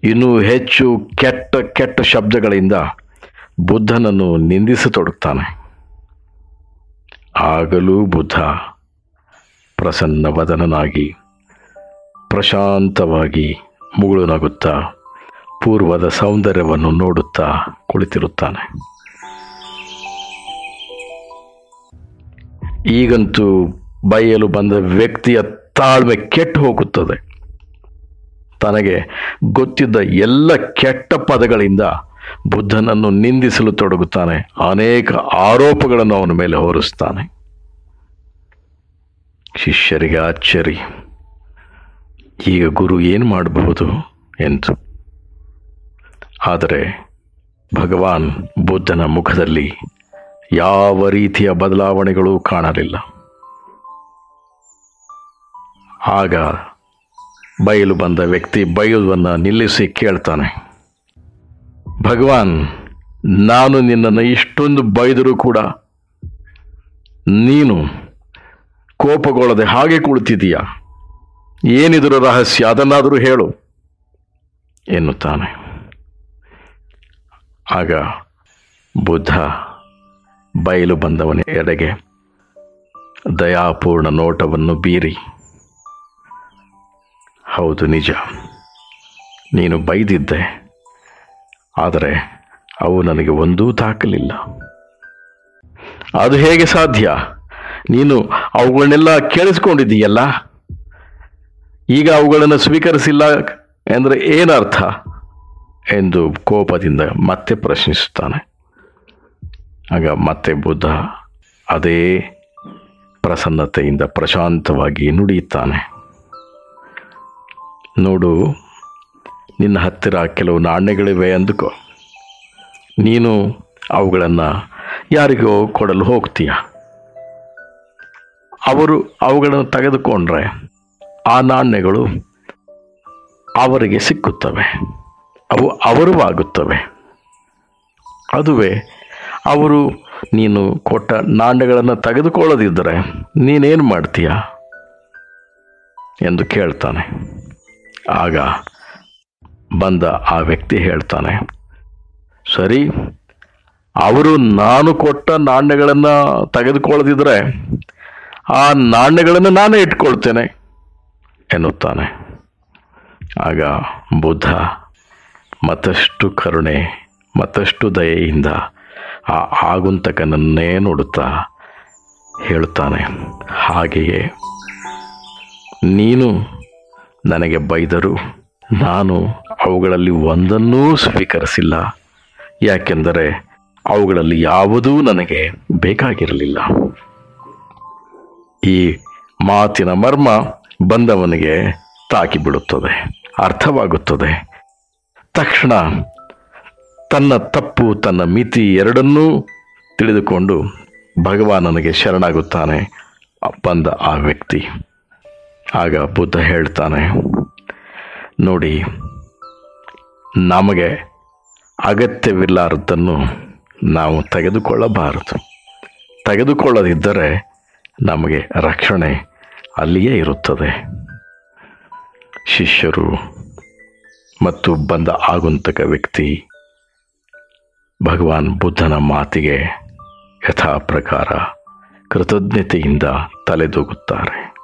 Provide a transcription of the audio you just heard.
ಇನ್ನೂ ಹೆಚ್ಚು ಕೆಟ್ಟ ಕೆಟ್ಟ ಶಬ್ದಗಳಿಂದ ಬುದ್ಧನನ್ನು ನಿಂದಿಸತೊಡಗ್ತಾನೆ ಆಗಲೂ ಬುದ್ಧ ಪ್ರಸನ್ನವದನನಾಗಿ ಪ್ರಶಾಂತವಾಗಿ ಮುಗುಳು ನಗುತ್ತಾ ಪೂರ್ವದ ಸೌಂದರ್ಯವನ್ನು ನೋಡುತ್ತಾ ಕುಳಿತಿರುತ್ತಾನೆ ಈಗಂತೂ ಬೈಯಲು ಬಂದ ವ್ಯಕ್ತಿಯ ತಾಳ್ಮೆ ಕೆಟ್ಟು ಹೋಗುತ್ತದೆ ತನಗೆ ಗೊತ್ತಿದ್ದ ಎಲ್ಲ ಕೆಟ್ಟ ಪದಗಳಿಂದ ಬುದ್ಧನನ್ನು ನಿಂದಿಸಲು ತೊಡಗುತ್ತಾನೆ ಅನೇಕ ಆರೋಪಗಳನ್ನು ಅವನ ಮೇಲೆ ಹೊರಿಸ್ತಾನೆ ಶಿಷ್ಯರಿಗೆ ಆಶ್ಚರ್ಯ ಈಗ ಗುರು ಏನು ಮಾಡಬಹುದು ಎಂದು ಆದರೆ ಭಗವಾನ್ ಬುದ್ಧನ ಮುಖದಲ್ಲಿ ಯಾವ ರೀತಿಯ ಬದಲಾವಣೆಗಳೂ ಕಾಣಲಿಲ್ಲ ಆಗ ಬಯಲು ಬಂದ ವ್ಯಕ್ತಿ ಬಯಲುವನ್ನು ನಿಲ್ಲಿಸಿ ಕೇಳ್ತಾನೆ ಭಗವಾನ್ ನಾನು ನಿನ್ನನ್ನು ಇಷ್ಟೊಂದು ಬೈದರೂ ಕೂಡ ನೀನು ಕೋಪಗೊಳ್ಳದೆ ಹಾಗೆ ಕುಳಿತಿದೀಯ ಏನಿದರ ರಹಸ್ಯ ಅದನ್ನಾದರೂ ಹೇಳು ಎನ್ನುತ್ತಾನೆ ಆಗ ಬುದ್ಧ ಬಯಲು ಬಂದವನ ಎಡೆಗೆ ದಯಾಪೂರ್ಣ ನೋಟವನ್ನು ಬೀರಿ ಹೌದು ನಿಜ ನೀನು ಬೈದಿದ್ದೆ ಆದರೆ ಅವು ನನಗೆ ಒಂದೂ ತಾಕಲಿಲ್ಲ ಅದು ಹೇಗೆ ಸಾಧ್ಯ ನೀನು ಅವುಗಳನ್ನೆಲ್ಲ ಕೇಳಿಸ್ಕೊಂಡಿದ್ದೀಯಲ್ಲ ಈಗ ಅವುಗಳನ್ನು ಸ್ವೀಕರಿಸಿಲ್ಲ ಎಂದರೆ ಏನರ್ಥ ಎಂದು ಕೋಪದಿಂದ ಮತ್ತೆ ಪ್ರಶ್ನಿಸುತ್ತಾನೆ ಆಗ ಮತ್ತೆ ಬುದ್ಧ ಅದೇ ಪ್ರಸನ್ನತೆಯಿಂದ ಪ್ರಶಾಂತವಾಗಿ ನುಡಿಯುತ್ತಾನೆ ನೋಡು ನಿನ್ನ ಹತ್ತಿರ ಕೆಲವು ನಾಣ್ಯಗಳಿವೆ ಅಂದುಕೋ ನೀನು ಅವುಗಳನ್ನು ಯಾರಿಗೋ ಕೊಡಲು ಹೋಗ್ತೀಯ ಅವರು ಅವುಗಳನ್ನು ತೆಗೆದುಕೊಂಡ್ರೆ ಆ ನಾಣ್ಯಗಳು ಅವರಿಗೆ ಸಿಕ್ಕುತ್ತವೆ ಅವು ಅವರು ಆಗುತ್ತವೆ ಅದುವೇ ಅವರು ನೀನು ಕೊಟ್ಟ ನಾಣ್ಯಗಳನ್ನು ತೆಗೆದುಕೊಳ್ಳದಿದ್ದರೆ ನೀನೇನು ಮಾಡ್ತೀಯ ಎಂದು ಕೇಳ್ತಾನೆ ಆಗ ಬಂದ ಆ ವ್ಯಕ್ತಿ ಹೇಳ್ತಾನೆ ಸರಿ ಅವರು ನಾನು ಕೊಟ್ಟ ನಾಣ್ಯಗಳನ್ನು ತೆಗೆದುಕೊಳ್ಳದಿದ್ದರೆ ಆ ನಾಣ್ಯಗಳನ್ನು ನಾನೇ ಇಟ್ಕೊಳ್ತೇನೆ ಎನ್ನುತ್ತಾನೆ ಆಗ ಬುದ್ಧ ಮತ್ತಷ್ಟು ಕರುಣೆ ಮತ್ತಷ್ಟು ದಯೆಯಿಂದ ಆ ಆಗುಂತಕನನ್ನೇ ನೋಡುತ್ತಾ ಹೇಳುತ್ತಾನೆ ಹಾಗೆಯೇ ನೀನು ನನಗೆ ಬೈದರೂ ನಾನು ಅವುಗಳಲ್ಲಿ ಒಂದನ್ನೂ ಸ್ವೀಕರಿಸಿಲ್ಲ ಯಾಕೆಂದರೆ ಅವುಗಳಲ್ಲಿ ಯಾವುದೂ ನನಗೆ ಬೇಕಾಗಿರಲಿಲ್ಲ ಈ ಮಾತಿನ ಮರ್ಮ ಬಂದವನಿಗೆ ತಾಕಿಬಿಡುತ್ತದೆ ಅರ್ಥವಾಗುತ್ತದೆ ತಕ್ಷಣ ತನ್ನ ತಪ್ಪು ತನ್ನ ಮಿತಿ ಎರಡನ್ನೂ ತಿಳಿದುಕೊಂಡು ಭಗವಾನನಿಗೆ ಶರಣಾಗುತ್ತಾನೆ ಬಂದ ಆ ವ್ಯಕ್ತಿ ಆಗ ಬುದ್ಧ ಹೇಳ್ತಾನೆ ನೋಡಿ ನಮಗೆ ಅಗತ್ಯವಿಲ್ಲಾರದ್ದನ್ನು ನಾವು ತೆಗೆದುಕೊಳ್ಳಬಾರದು ತೆಗೆದುಕೊಳ್ಳದಿದ್ದರೆ ನಮಗೆ ರಕ್ಷಣೆ ಅಲ್ಲಿಯೇ ಇರುತ್ತದೆ ಶಿಷ್ಯರು ಮತ್ತು ಬಂದ ಆಗುಂತಕ ವ್ಯಕ್ತಿ ಭಗವಾನ್ ಬುದ್ಧನ ಮಾತಿಗೆ ಯಥಾ ಪ್ರಕಾರ ಕೃತಜ್ಞತೆಯಿಂದ ತಲೆದೂಗುತ್ತಾರೆ